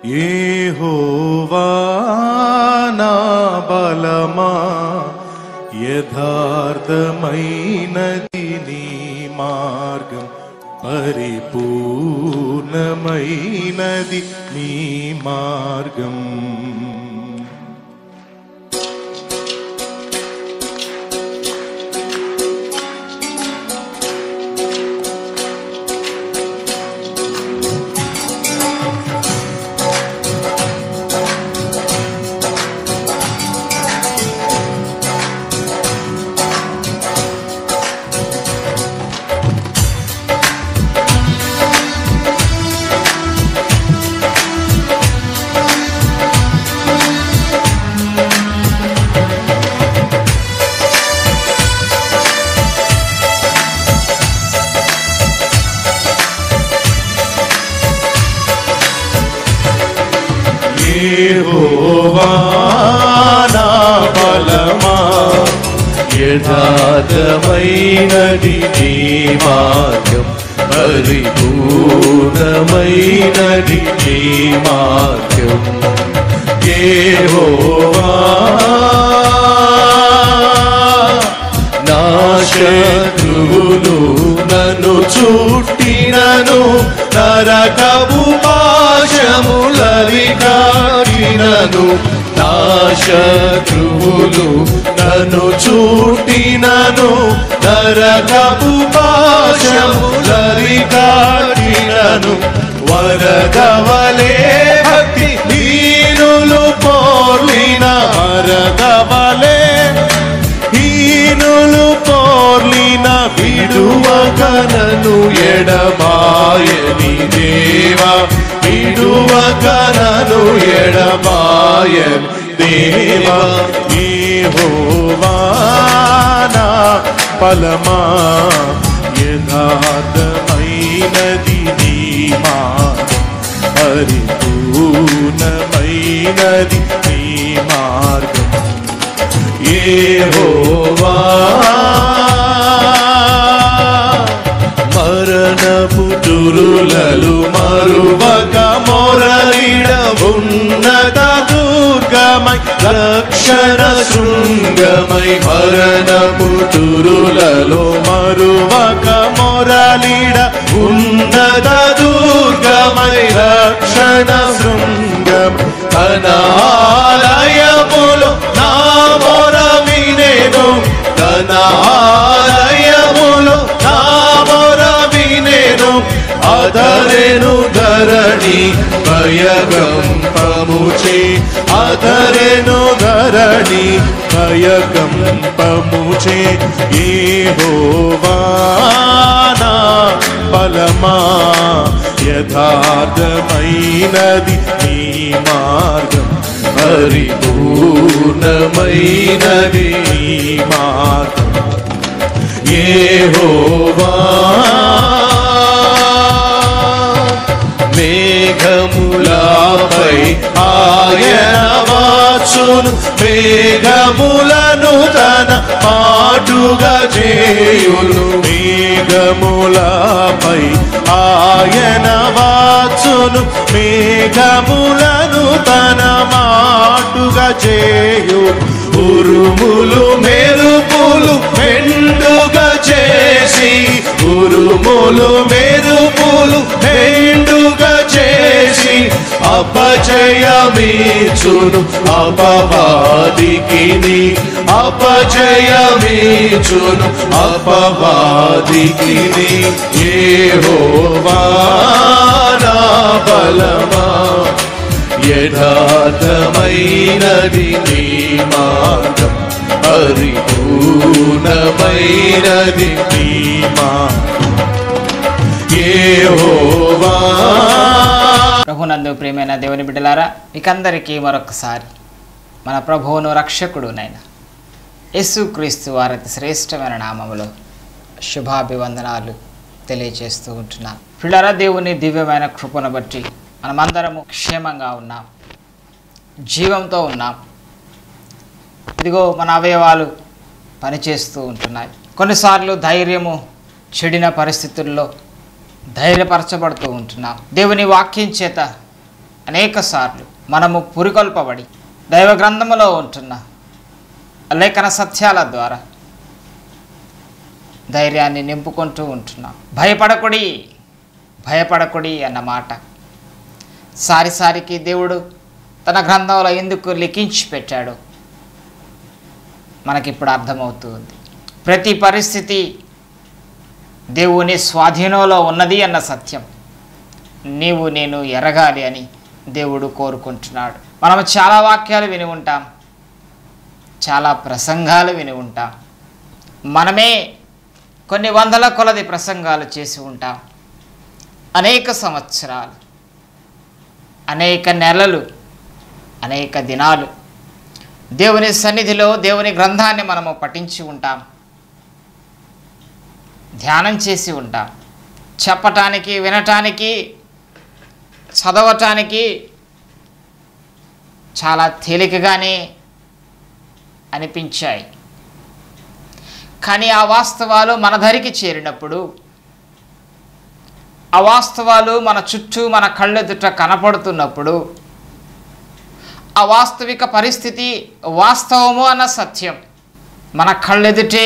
యెహోవా నా బలమా యథార్థమైనది నీ మార్గం పరిపూర్ణమైనది నీ మార్గం యెహోవా నా బలమా యథార్థమైనది నీ మార్గం పరిపూర్ణమైనది నీ మార్గం యెహోవా నా శత్రువులు నన్ను చుట్టినను నరకపు పాశములవి కాకినను నా శత్రువులు నన్ను చుట్టినను నరకపు పాశములవి కాకినను వరదవలే భక్తి దీనులు పోర్లిన వరదవలే హీనులు పోర్లిన విడువకనను ఎడబాయని దేవా విడువకనను ఎడబాయని దేవా యెహోవానా బలమా యథార్థమైనది నీ మార్గం పరిపూర్ణమైనది నీ మార్గం యెహోవా మరణపు దురులలు మరువక మొరలిడ ఉన్నత దుర్గమై రక్షణ శృంగమై మరణపు దురులలో మరువక మొరలిడ ఉన్నత దుర్గమై రక్షణ శృంగం తన ఆలయములో నా మొర వినేను తన ఆలయములో నా మొర వినేను అదరెను ధరణి భయకంపముచే అదరెను ధరణి భయకంపముచే ఏహోవానా బలమా యథార్థమైనది నీ మార్గం పరిపూర్ణమైనది నీ మార్గం యెహోవా మేఘములపై ఆయన వాచును మేఘములను తన పాటుగా చేయును మేఘములపై ఆయన వాచును మేఘములను తన మాటుగా చేయు ఉరుములు మెరుపులు మెండుగా చేసి ఉరుములు మెరుపులు మెండుగా చేసి అపజయమీచును అపవాదికి అపజయమీచును అపవాదికి ఏహోవానా బలమా యథార్థమైనది నీ మార్గం పరిపూర్ణమైనది నీ మార్గం యెహోవా ప్రభునందు ప్రియమైన దేవుని బిడ్డలారా మీకందరికీ మరొకసారి మన ప్రభువును రక్షకుడు నైనా యేసుక్రీస్తు వారి అతి శ్రేష్టమైన నామములో శుభాభివందనాలు తెలియజేస్తూ ఉంటున్నాం పిల్లరా దేవుని దివ్యమైన కృపను బట్టి మనమందరము క్షేమంగా ఉన్నాం జీవంతో ఉన్నాం ఇదిగో మన అవయవాలు పనిచేస్తూ ఉంటున్నాయి కొన్నిసార్లు ధైర్యము చెడిన పరిస్థితుల్లో ధైర్యపరచబడుతూ ఉంటున్నాం దేవుని వాక్యం చేత అనేక సార్లు మనము పురికొల్పబడి దైవ గ్రంథములో ఉంటున్న లేఖన సత్యాల ద్వారా ధైర్యాన్ని నింపుకుంటూ ఉంటున్నాం భయపడకుడి భయపడకుడి అన్న మాట సారిసారికి దేవుడు తన గ్రంథంలో ఎందుకు లిఖించి పెట్టాడు మనకిప్పుడు అర్థమవుతుంది ప్రతి పరిస్థితి దేవుని స్వాధీనంలో ఉన్నది అన్న సత్యం నీవు నేను ఎరగాలి అని దేవుడు కోరుకుంటున్నాడు మనం చాలా వాక్యాలు విని ఉంటాం చాలా ప్రసంగాలు విని ఉంటాం మనమే కొన్ని వందల కొలది ప్రసంగాలు చేసి ఉంటాం అనేక సంవత్సరాలు అనేక నెలలు అనేక దినాలు దేవుని సన్నిధిలో దేవుని గ్రంథాన్ని మనము పఠించి ఉంటాం ధ్యానం చేసి ఉంటాం చెప్పటానికి వినటానికి చదవటానికి చాలా తేలికగానే అనిపించాయి కానీ ఆ వాస్తవాలు మన ధరికి చేరినప్పుడు ఆ వాస్తవాలు మన చుట్టూ మన కళ్ళెదుట కనపడుతున్నప్పుడు ఆ వాస్తవిక పరిస్థితి వాస్తవము అన్న సత్యం మన కళ్ళెదుటే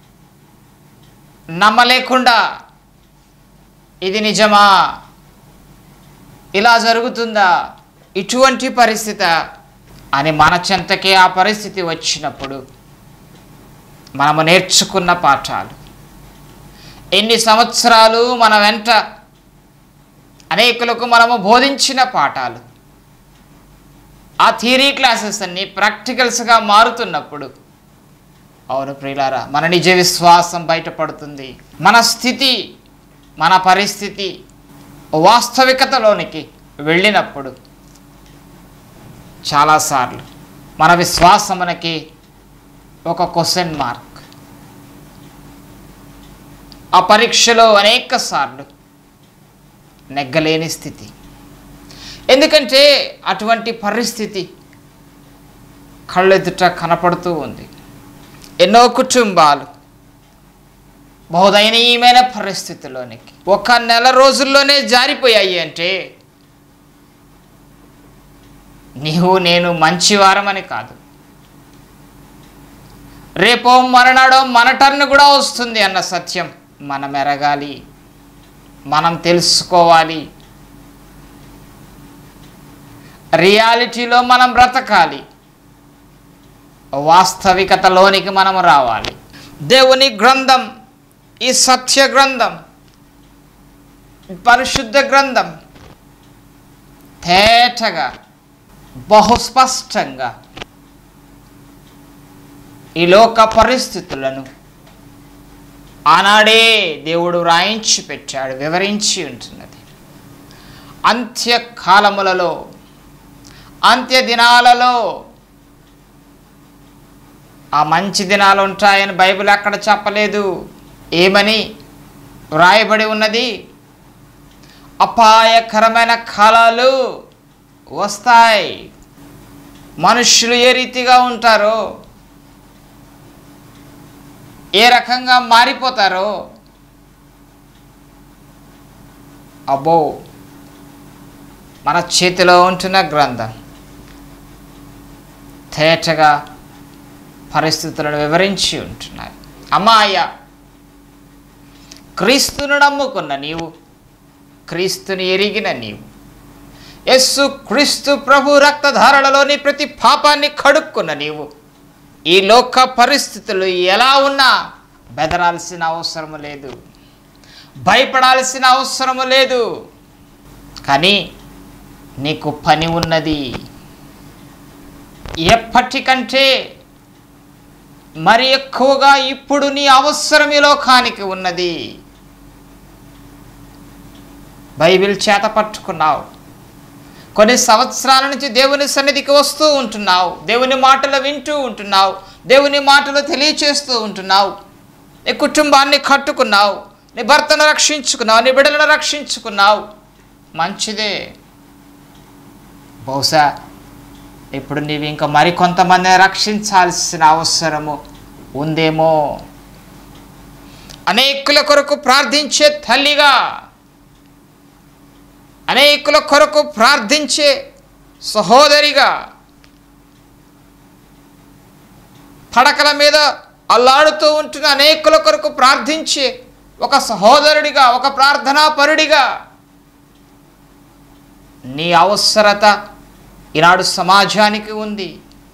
నమ్మలేకుండా ఇది నిజమా ఇలా జరుగుతుందా ఇటువంటి పరిస్థితి అని మన చెంతకే ఆ పరిస్థితి వచ్చినప్పుడు మనము నేర్చుకున్న పాఠాలు ఎన్ని సంవత్సరాలు మన వెంట అనేకులకు మనము బోధించిన పాఠాలు ఆ థియరీ క్లాసెస్ అన్నీ ప్రాక్టికల్స్గా మారుతున్నప్పుడు అవును ప్రియులారా మన నిజ విశ్వాసం బయటపడుతుంది మన స్థితి మన పరిస్థితి వాస్తవికతలోనికి వెళ్ళినప్పుడు చాలాసార్లు మన విశ్వాసమునకి ఒక క్వశ్చన్ మార్క్ ఆ పరీక్షలో అనేక సార్లు నెగ్గలేని స్థితి ఎందుకంటే అటువంటి పరిస్థితి కళ్ళెదుట కనపడుతూ ఉంది ఎన్నో కుటుంబాలు బహుదయనీయమైన పరిస్థితిలోనికి ఒక నెల రోజుల్లోనే జారిపోయాయి అంటే నీవు నేను మంచివారమని కాదు రేపో మరనాడో మన టర్న్ కూడా వస్తుంది అన్న సత్యం మనం ఎరగాలి మనం తెలుసుకోవాలి రియాలిటీలో మనం బ్రతకాలి వాస్తవికతలోనికి మనం రావాలి దేవుని గ్రంథం ఈ సత్య గ్రంథం పరిశుద్ధ గ్రంథం తేటగా బహుస్పష్టంగా ఈ లోక పరిస్థితులను ఆనాడే దేవుడు రాయించి పెట్టాడు వివరించి ఉంటున్నది అంత్యకాలములలో అంత్య దినాలలో ఆ మంచి దినాలు ఉంటాయని బైబిల్ అక్కడ చెప్పలేదు ఏమని వ్రాయబడి ఉన్నది అపాయకరమైన కాలాలు వస్తాయి మనుషులు ఏ రీతిగా ఉంటారో ఏ రకంగా మారిపోతారో అబ్బో మన చేతిలో ఉంటున్న గ్రంథం తేటగా పరిస్థితులను వివరించి ఉంటున్నాయి అమ్మాయ క్రీస్తును నమ్ముకున్న నీవు క్రీస్తుని ఎరిగిన నీవు యస్సు క్రీస్తు ప్రభు రక్తధారలలోని ప్రతి పాపాన్ని కడుక్కున్న నీవు ఈ లోక పరిస్థితులు ఎలా ఉన్నా బెదరాల్సిన అవసరం లేదు భయపడాల్సిన అవసరం లేదు కానీ నీకు పని ఉన్నది ఎప్పటికంటే మరి ఎక్కువగా ఇప్పుడు నీ అవసరం ఈ లోకానికి ఉన్నది బైబిల్ చేత పట్టుకున్నావు కొన్ని సంవత్సరాల నుంచి దేవుని సన్నిధికి వస్తూ ఉంటున్నావు దేవుని మాటలు వింటూ ఉంటున్నావు దేవుని మాటలు తెలియచేస్తూ ఉంటున్నావు నీ కుటుంబాన్ని కట్టుకున్నావు నీ భర్తను రక్షించుకున్నావు నీ బిడ్డలను రక్షించుకున్నావు మంచిదే బహుశా ఇప్పుడు నీవు ఇంకా మరికొంతమందిని రక్షించాల్సిన అవసరము ఉందేమో అనేకుల కొరకు ప్రార్థించే తల్లిగా అనేకుల కొరకు ప్రార్థించే సహోదరిగా పడకల మీద అల్లాడుతూ ఉంటున్న అనేకుల కొరకు ప్రార్థించే ఒక సహోదరుడిగా ఒక ప్రార్థనా పరుడిగా నీ అవసరత ఈనాడు సమాజానికి ఉంది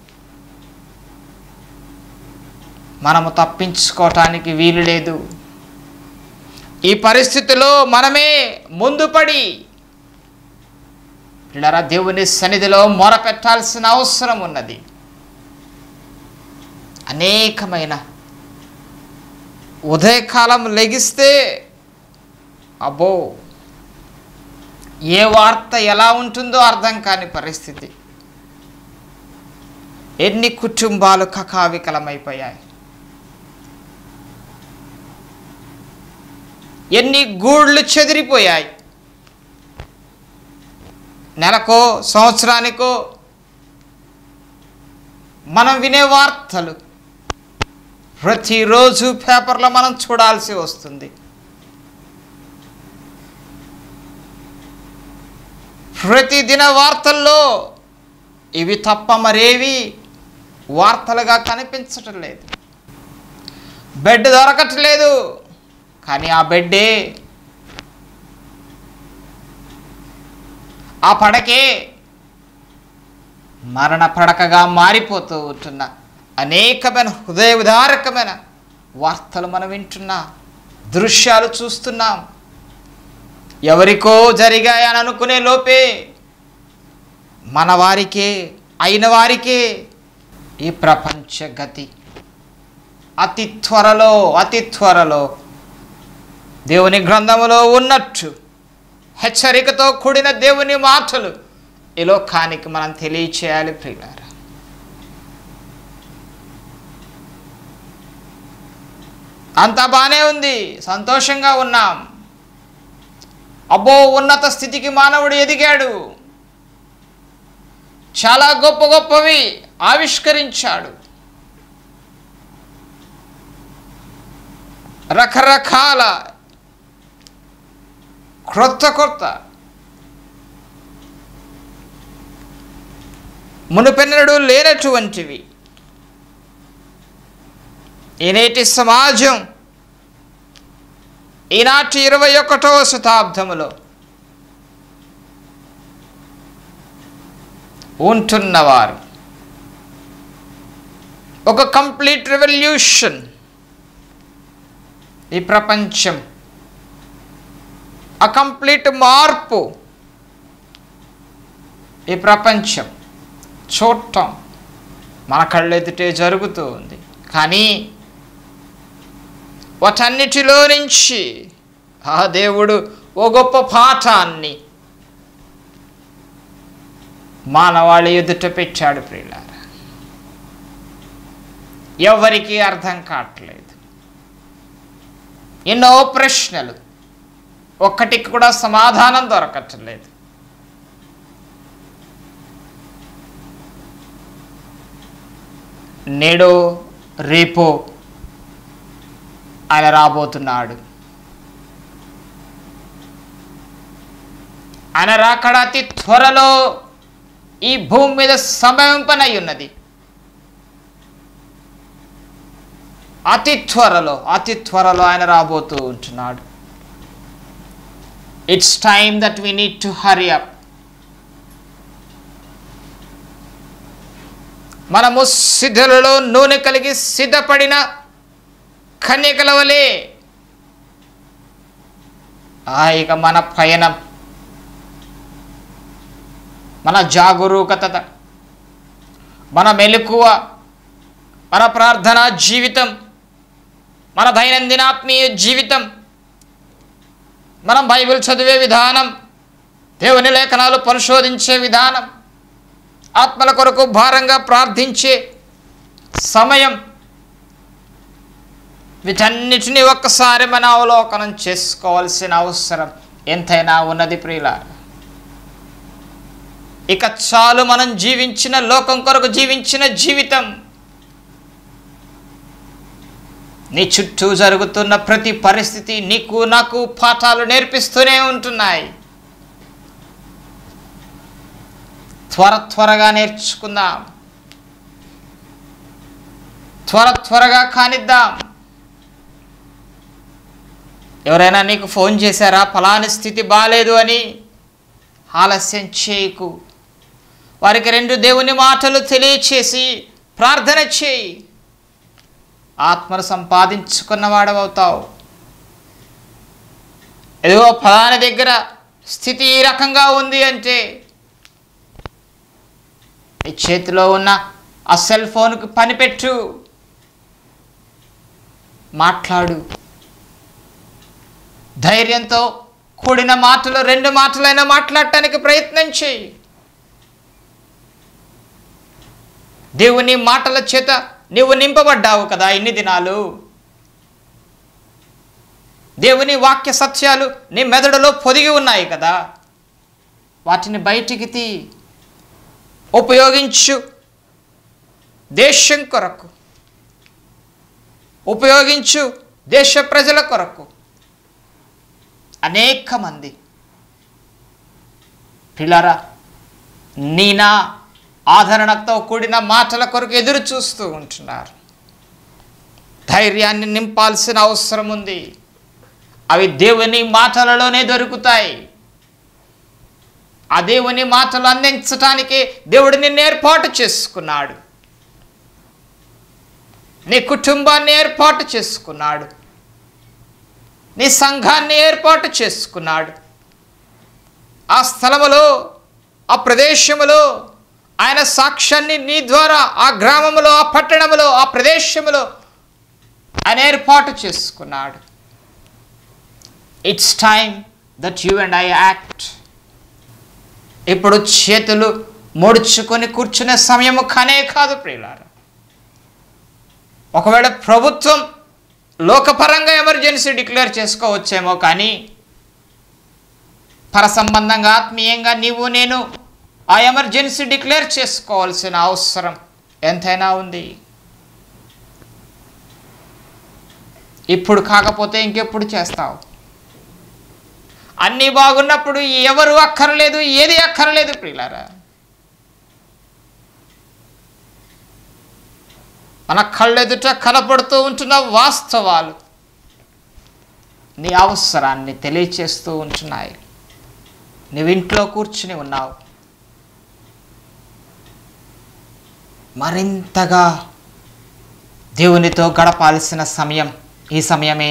మనము తప్పించుకోవటానికి వీలు లేదు ఈ పరిస్థితిలో మనమే ముందు పడి పిల్లరా దేవుని సన్నిధిలో మొరపెట్టాల్సిన అవసరం ఉన్నది అనేకమైన ఉదయకాలం లెగిస్తే అబ్బో ఏ వార్త ఎలా ఉంటుందో అర్థం కాని పరిస్థితి ఎన్ని కుటుంబాలు కకావికలమైపోయాయి ఎన్ని గూళ్ళు చెదిరిపోయాయి నెలకో సంవత్సరానికో మనం వినే వార్తలు ప్రతిరోజు పేపర్లో మనం చూడాల్సి వస్తుంది ప్రతిదిన వార్తల్లో ఇవి తప్ప మరేవి వార్తలుగా కనిపించటం లేదు బెడ్ దొరకట్లేదు కానీ ఆ బెడ్డే ఆ పడకే మరణ పడకగా మారిపోతూ ఉంటున్న అనేకమైన హృదయ విదారకమైన వార్తలు మనం వింటున్నాం దృశ్యాలు చూస్తున్నాం ఎవరికో జరిగాయని అనుకునే లోపే మన వారికే అయిన వారికే ఈ ప్రపంచ గతి అతి త్వరలో అతి త్వరలో దేవుని గ్రంథములో ఉన్నట్టు హెచ్చరికతో కూడిన దేవుని మాటలు ఈ లోకానికి మనం తెలియచేయాలి ప్రియులారా అంతా బాగానే ఉంది సంతోషంగా ఉన్నాం అబ్బో ఉన్నత స్థితికి మానవుడు ఎదిగాడు చాలా గొప్ప గొప్పవి ఆవిష్కరించాడు రకరకాల క్రొత్త కొత్త మునుపెన్నడు లేనటువంటివి ఈనేటి సమాజం ఈనాటి ఇరవై ఒకటవ శతాబ్దములో ఉంటున్నవారు ఒక కంప్లీట్ రెవల్యూషన్ ఈ ప్రపంచం ఆ కంప్లీట్ మార్పు ఈ ప్రపంచం చూడటం మన కళ్ళెదుటే జరుగుతూ ఉంది కానీ వాటన్నిటిలో నుంచి ఆ దేవుడు ఓ గొప్ప పాఠాన్ని మానవాళి ఎదుట పెట్టాడు ప్రియులారా ఎవరికీ అర్థం కావట్లేదు ఎన్నో ప్రశ్నలు ఒక్కటికి కూడా సమాధానం దొరకట్లేదు నేడో రేపో ఆయన రాబోతున్నాడు ఆయన రాకడ అతి త్వరలో ఈ భూమి మీద సమయింపనై ఉన్నది అతి త్వరలో అతి త్వరలో ఆయన రాబోతూ ఉంటున్నాడు it's time that we need to hurry up మనము సిద్ధులలో నూనె కలిగి సిద్ధపడిన కన్యకల వలె ఆ ఇక మన పయనం మన జాగరూకత మన మెలకువ మన ప్రార్థనా జీవితం మన దైనందిన ఆత్మీయ జీవితం మనం బైబిల్ చదివే విధానం దేవుని లేఖనాలు పరిశోధించే విధానం ఆత్మల కొరకు భారంగా ప్రార్థించే సమయం వీటన్నిటిని ఒక్కసారి మన అవలోకనం చేసుకోవాల్సిన అవసరం ఎంతైనా ఉన్నది ప్రియుల ఇక చాలు మనం జీవించిన లోకం కొరకు జీవించిన జీవితం నీ చుట్టూ జరుగుతున్న ప్రతి పరిస్థితి నీకు నాకు పాఠాలు నేర్పిస్తూనే ఉంటున్నాయి త్వర త్వరగా నేర్చుకుందాం త్వర త్వరగా కానిద్దాం ఎవరైనా నీకు ఫోన్ చేశారా ఫలాని స్థితి బాగాలేదు అని ఆలస్యం చేయకు వారికి రెండు దేవుని మాటలు తెలియచేసి ప్రార్థన చేయి ఆత్మను సంపాదించుకున్నవాడవవుతావు ఏదో ఫలాని దగ్గర స్థితి ఈ రకంగా ఉంది అంటే నీ చేతిలో ఉన్న ఆ సెల్ ఫోన్కి పనిపెట్టు మాట్లాడు ధైర్యంతో కూడిన మాటలు రెండు మాటలైనా మాట్లాడటానికి ప్రయత్నం చేయి దేవుని మాటల చేత నీవు నింపబడ్డావు కదా ఇన్ని దినాలు దేవుని వాక్య సత్యాలు నీ మెదడులో పొదిగి ఉన్నాయి కదా వాటిని బయటికి తీ ఉపయోగించు దేశం కొరకు ఉపయోగించు దేశ ప్రజల కొరకు అనేక మంది పిల్లరా నీనా ఆదరణతో కూడిన మాటల కొరకు ఎదురు చూస్తూ ఉంటున్నారు ధైర్యాన్ని నింపాల్సిన అవసరం ఉంది అవి దేవుని మాటలలోనే దొరుకుతాయి ఆ దేవుని మాటలు అందించటానికి దేవుడు నిన్ను ఏర్పాటు చేసుకున్నాడు నీ కుటుంబాన్ని ఏర్పాటు చేసుకున్నాడు నీ సంఘాన్ని ఏర్పాటు చేసుకున్నాడు ఆ స్థలములో ఆ ప్రదేశములో ఆయన సాక్ష్యాన్ని నీ ద్వారా ఆ గ్రామములో ఆ పట్టణములో ఆ ప్రదేశములో ఆయన ఏర్పాటు చేసుకున్నాడు it's time that you and I act ఇప్పుడు చేతులు ముడుచుకొని కూర్చునే సమయము కానే కాదు ప్రియులారా ఒకవేళ ప్రభుత్వం లోకపరంగా ఎమర్జెన్సీ డిక్లేర్ చేసుకోవచ్చేమో కానీ పర సంబంధంగా ఆత్మీయంగా నీవు నేను ఆ ఎమర్జెన్సీ డిక్లేర్ చేసుకోవాల్సిన అవసరం ఎంతైనా ఉంది ఇప్పుడు కాకపోతే ఇంకెప్పుడు చేస్తావు అన్నీ బాగున్నప్పుడు ఎవరు అక్కర్లేదు ఏది అక్కర్లేదు ప్రియులారా మన కళ్ళెదుట కనపడుతూ ఉంటున్న వాస్తవాలు నీ అవసరాన్ని తెలియచేస్తూ ఉంటున్నాయి నువ్వు ఇంట్లో కూర్చుని ఉన్నావు మరింతగా దేవునితో గడపాల్సిన సమయం ఈ సమయమే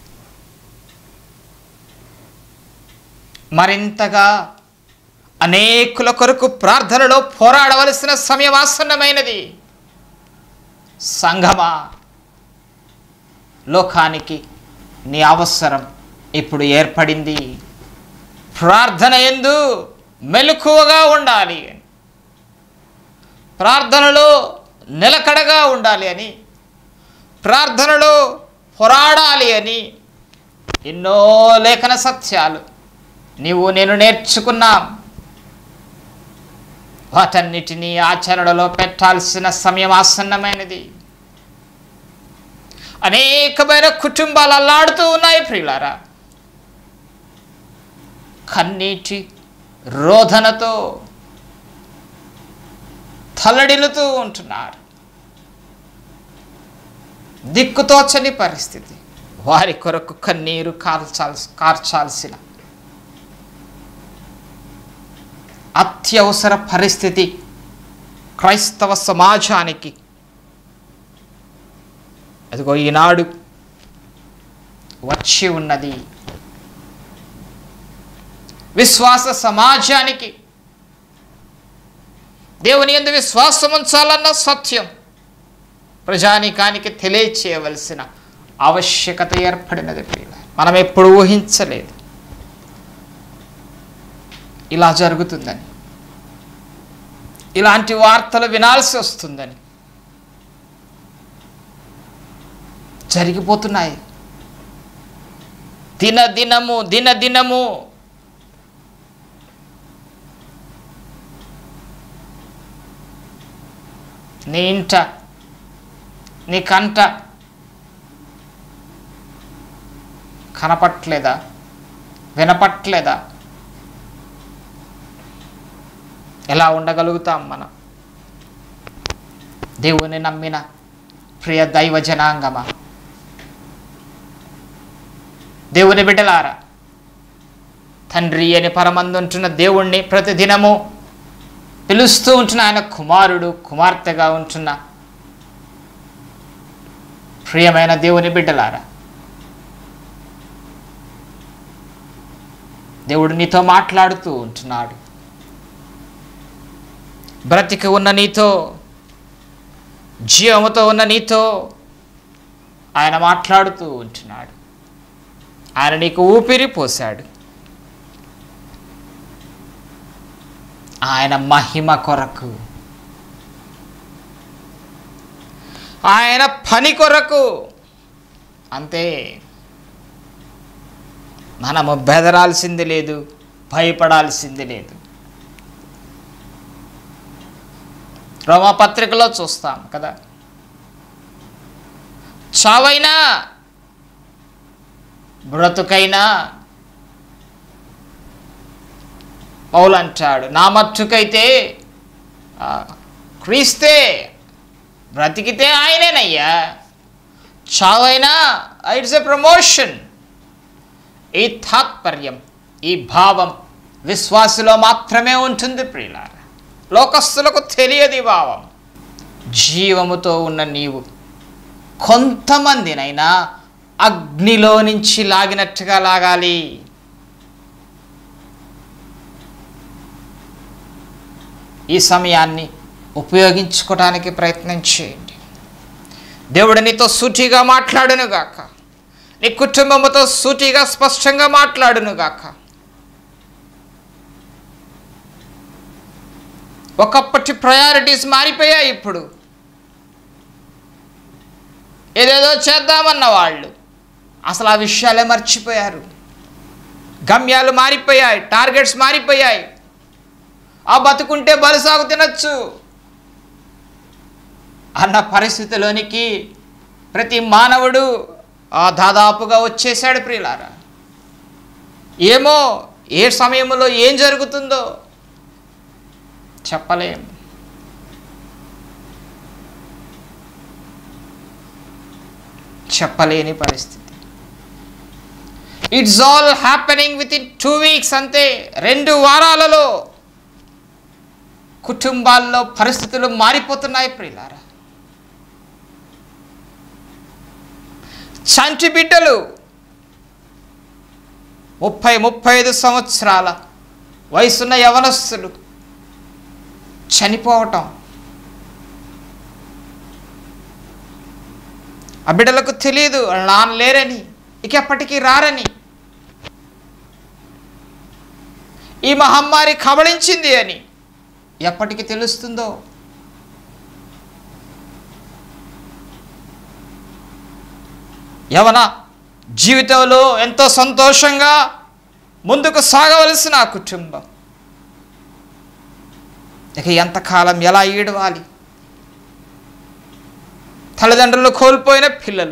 మరింతగా అనేకుల కొరకు ప్రార్థనలో పోరాడవలసిన సమయం ఆసన్నమైనది సంఘమా లోకానికి నీ అవసరం ఇప్పుడు ఏర్పడింది ప్రార్థన ఎందు మెలకువగా ఉండాలి ప్రార్థనలో నిలకడగా ఉండాలి అని ప్రార్థనలో పోరాడాలి అని ఎన్నో లేఖన సత్యాలు నీవు నేను నేర్చుకున్నాం వాటన్నిటినీ ఆచరణలో పెట్టాల్సిన సమయం ఆసన్నమైనది అనేకమైన కుటుంబాలు అల్లాడుతూ ఉన్నాయి ప్రియులారా కన్నీటి రోధనతో తల్లడిల్లుతూ ఉంటున్నారు దిక్కుతోచని పరిస్థితి వారి కొరకు కన్నీరు కార్చాల్సి కార్చాల్సిన అత్యవసర పరిస్థితి క్రైస్తవ సమాజానికి అదిగో ఈనాడు వచ్చి ఉన్నది విశ్వాస సమాజానికి దేవుని ఎందు విశ్వాసం ఉంచాలన్న సత్యం ప్రజానికానికి తెలియచేయవలసిన ఆవశ్యకత ఏర్పడినది ప్రియుల మనం ఎప్పుడు ఊహించలేదు ఇలా జరుగుతుందని ఇలాంటి వార్తలు వినాల్సి వస్తుందని జరిగిపోతున్నాయి దిన దినము దిన దినము నీ ఇంట నీ కంట కనపట్లేదా వినపట్లేదా ఎలా ఉండగలుగుతాం మనం దేవుని నమ్మిన ప్రియ దైవ జనాంగమా దేవుని బిడ్డలారా తండ్రి అని పరమందుంటున్న దేవుణ్ణి ప్రతిదినము పిలుస్తూ ఉంటున్న ఆయన కుమారుడు కుమార్తెగా ఉంటున్న ప్రియమైన దేవుని బిడ్డలారా దేవుడు నీతో మాట్లాడుతూ ఉంటున్నాడు బ్రతికి ఉన్న నీతో జీవముతో ఉన్న నీతో ఆయన మాట్లాడుతూ ఉంటున్నాడు ఆయన నీకు ఊపిరి పోశాడు ఆయన మహిమ కొరకు ఆయన పని కొరకు అంతే మనము బెదరాల్సింది లేదు భయపడాల్సింది లేదు రోమపత్రికలో చూస్తాం కదా చావైనా బ్రతుకైనా పౌలు అంటాడు నా మట్టుకైతే ఆ, క్రీస్తే బ్రతికితే ఆయనేనయ్యా చావైనా ఇట్స్ ఎ ప్రమోషన్ ఈ తాత్పర్యం ఈ భావం విశ్వాసులో మాత్రమే ఉంటుంది ప్రియులార లోకస్తులకు తెలియదు ఈ భావం జీవముతో ఉన్న నీవు కొంతమందినైనా అగ్నిలో నుంచి లాగినట్టుగా లాగాలి ఈ సమయాన్ని ఉపయోగించుకోవడానికి ప్రయత్నం చేయండి దేవుడు నీతో సూటిగా మాట్లాడునుగాక నీ కుటుంబముతో సూటిగా స్పష్టంగా మాట్లాడునుగాక ఒకప్పటి ప్రయారిటీస్ మారిపోయాయి ఇప్పుడు ఏదేదో చేద్దామన్న వాళ్ళు అసలు ఆ విషయాలే మర్చిపోయారు గమ్యాలు మారిపోయాయి టార్గెట్స్ మారిపోయాయి ఆ బతుకుంటే బలుసాగు తినచ్చు అన్న పరిస్థితిలోనికి ప్రతి మానవుడు ఆ దాదాపుగా వచ్చేసాడు ప్రియులారా ఏమో ఏ సమయంలో ఏం జరుగుతుందో చెప్పలేం చెప్పలేని పరిస్థితి it's all happening within two weeks అంతే రెండు వారాలలో కుటుంబాల్లో పరిస్థితులు మారిపోతున్నాయి ప్రియులారా చంటి బిడ్డలు ముప్పై ముప్పై ఐదు సంవత్సరాల వయసున్న యవనస్తులు చనిపోవటం ఆ బిడ్డలకు తెలియదు వాళ్ళ నాన్న లేరని ఇక ఎప్పటికీ రారని ఈ మహమ్మారి కబళించింది అని ఎప్పటికి తెలుస్తుందో యవన జీవితంలో ఎంతో సంతోషంగా ముందుకు సాగవలసిన ఆ కుటుంబం ఇక ఎంతకాలం ఎలా ఈడవాలి తల్లిదండ్రులు కోల్పోయిన పిల్లలు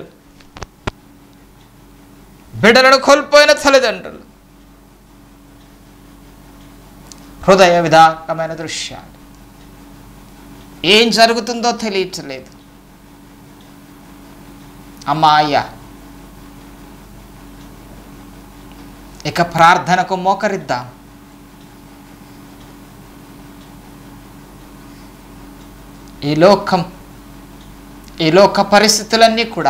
బిడ్డలను కోల్పోయిన తల్లిదండ్రులు హృదయ విధాకమైన దృశ్యాలు ఏం జరుగుతుందో తెలియట్లేదు అమ్మాయ్య ఇక ప్రార్థనకు మోకరిద్దాం ఈ లోకం ఈ లోక పరిస్థితులన్నీ కూడా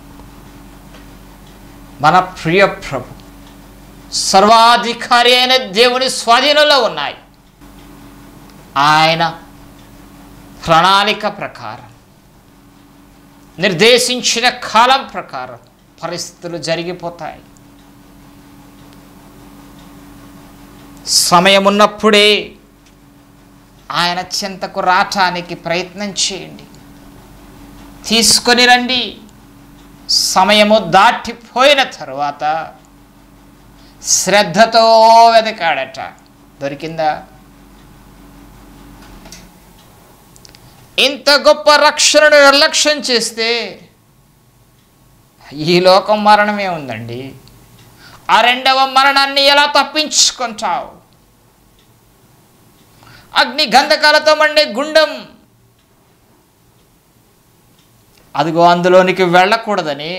మన ప్రియ ప్రభు సర్వాధికారి అయిన దేవుని స్వాధీనంలో ఉన్నాయి ఆయన ప్రణాళిక ప్రకారం నిర్దేశించిన కాలం ప్రకారం పరిస్థితులు జరిగిపోతాయి సమయం ఉన్నప్పుడే ఆయన చింతకు రావటానికి ప్రయత్నం చేయండి తీసుకొని రండి సమయము దాటిపోయిన తరువాత శ్రద్ధతో వెతకాడట దొరికిందా ఇంత గొప్ప రక్షణను నిర్లక్ష్యం చేస్తే ఈ లోకం మరణమే ఉందండి ఆ రెండవ మరణాన్ని ఎలా తప్పించుకుంటావు అగ్ని గంధకాలతో మండే గుండం అదిగో అందులోనికి వెళ్ళకూడదని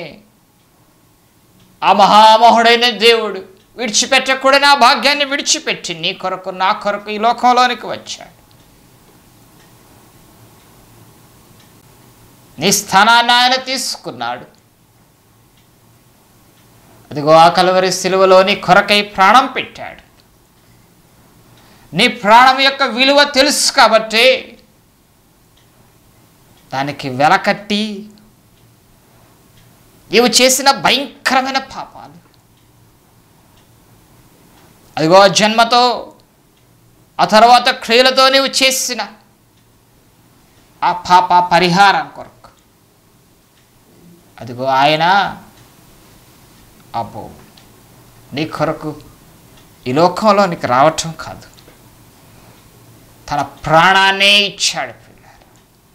ఆ మహామహుడైన దేవుడు విడిచిపెట్టకూడని ఆ భాగ్యాన్ని విడిచిపెట్టి నీ కొరకు నా కొరకు ఈ లోకంలోనికి వచ్చాడు నీ స్థానాన్ని ఆయన తీసుకున్నాడు అదిగో ఆ కలవరి సిలువలో నీ కొరకై ప్రాణం పెట్టాడు నీ ప్రాణం యొక్క విలువ తెలుసు కాబట్టి దానికి వెలకట్టి నీవు చేసిన భయంకరమైన పాపాలు అదిగో జన్మతో ఆ తర్వాత క్రియలతో నీవు చేసిన ఆ పాప పరిహారం కొరకు అదిగో ఆయన అబ్బో నీ కొరకు ఈ లోకంలో నీకు రావటం కాదు తన ప్రాణాన్నే ఇచ్చాడు పిల్లలు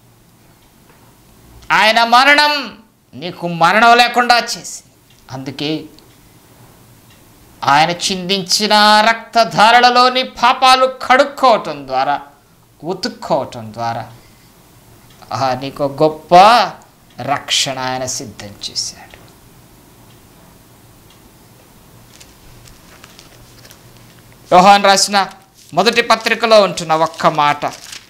ఆయన మరణం నీకు మరణం లేకుండా చేసింది అందుకే ఆయన చిందించిన రక్తధారలలోని పాపాలు కడుక్కోవటం ద్వారా ఉతుక్కోవటం ద్వారా ఆ నీకు గొప్ప రక్షణ ఆయన సిద్ధం చేశాడు యోహాన్ రాసిన మొదటి పత్రికలో ఉంటున్న ఒక్క మాట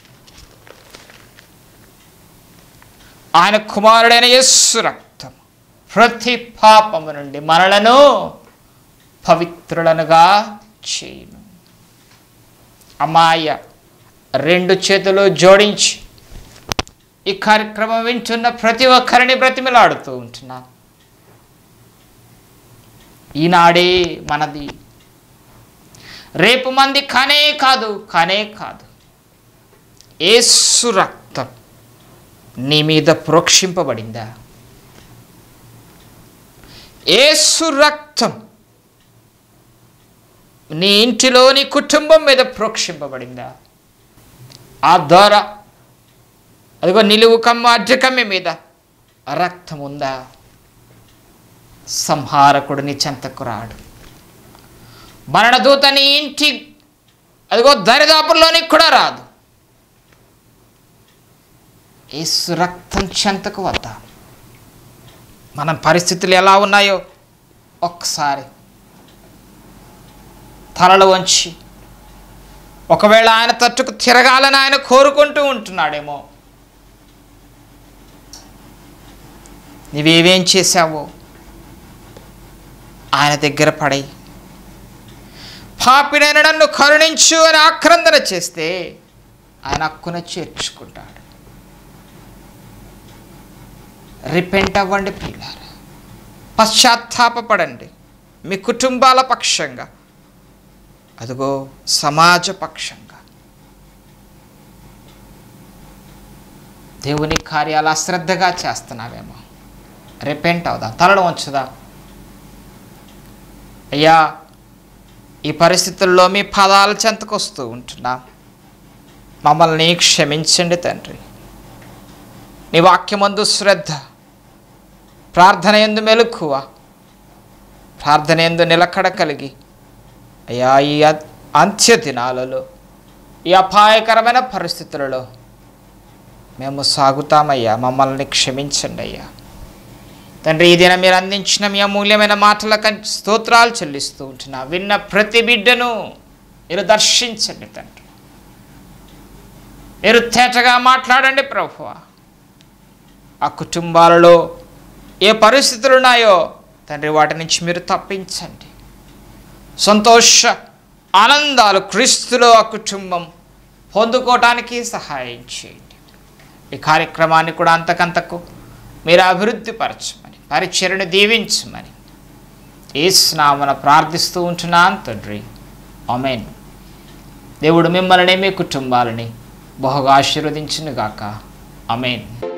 ఆయన కుమారుడైన యస్సు రక్తం ప్రతి పాపము నుండి మనలను పవిత్రులనుగా చేయును అమ్మాయ రెండు చేతులు జోడించి ఈ కార్యక్రమం వింటున్న ప్రతి ఒక్కరిని బ్రతిమిలాడుతూ ఉంటున్నా ఈనాడే మనది రేపు మంది కానే కాదు కానే కాదు ఏసు రక్తం నీ మీద ప్రోక్షింపబడిందా ఏసు రక్తం నీ ఇంటిలో నీ కుటుంబం మీద ప్రోక్షింపబడిందా ఆ ద్వారా అదిగో నిలువు కమ్మ అడ్డకమ్మ మీద రక్తం ఉందా సంహారకుడు నీ చెంతకు రాడు మరణదూత నీ ఇంటి అదిగో దరిదాపుల్లోనికి కూడా రాదు యేసు రక్తం చెంతకు వద్దాం మన పరిస్థితులు ఎలా ఉన్నాయో ఒక్కసారి తలలు వంచి ఒకవేళ ఆయన తట్టుకు తిరగాలని ఆయన కోరుకుంటూ ఉంటున్నాడేమో నీవేవేం చేశావో ఆయన దగ్గర పడై పాపినైన నన్ను కరుణించు అని ఆక్రందన చేస్తే ఆయన హక్కున చేర్చుకుంటాడు రిపెంట్ అవ్వండి ప్రియులారా పశ్చాత్తాపపడండి మీ కుటుంబాల పక్షంగా అదిగో సమాజ పక్షంగా దేవుని కార్యాలు అశ్రద్ధగా చేస్తున్నావేమో రిపెంట్ అవుదా తలలు వంచుదా అయ్యా ఈ పరిస్థితుల్లో మీ పదాల చెంతకొస్తూ ఉంటున్నా మమ్మల్ని క్షమించండి తండ్రి నీ వాక్యమందు శ్రద్ధ ప్రార్థన ఎందు మెలకువ ప్రార్థన ఎందు నిలకడ కలిగి అయ్యా ఈ అ- అంత్య దినాలలో ఈ అపాయకరమైన పరిస్థితులలో మేము సాగుతామయ్యా మమ్మల్ని క్షమించండి అయ్యా తండ్రి ఈ దినం మీరు అందించిన మీ అమూల్యమైన మాటలకు స్తోత్రాలు చెల్లిస్తూ ఉంటున్నా విన్న ప్రతి బిడ్డను మీరు దర్శించండి తండ్రి మీరు తేటగా మాట్లాడండి ప్రభువా ఆ కుటుంబాలలో ఏ పరిస్థితులు ఉన్నాయో తండ్రి వాటి నుంచి మీరు తప్పించండి సంతోష ఆనందాలు క్రీస్తులో ఆ కుటుంబం పొందుకోవటానికి సహాయం చేయండి ఈ కార్యక్రమాన్ని కూడా అంతకంతకు మీరు అభివృద్ధి పరచమని పరిచయను దీవించమని ఈ స్నామన ప్రార్థిస్తూ ఉంటున్నాను తండ్రి ఆమెన్ దేవుడు మిమ్మల్ని మీ కుటుంబాలని బహుగా ఆశీర్వదించునుగాక అమేన్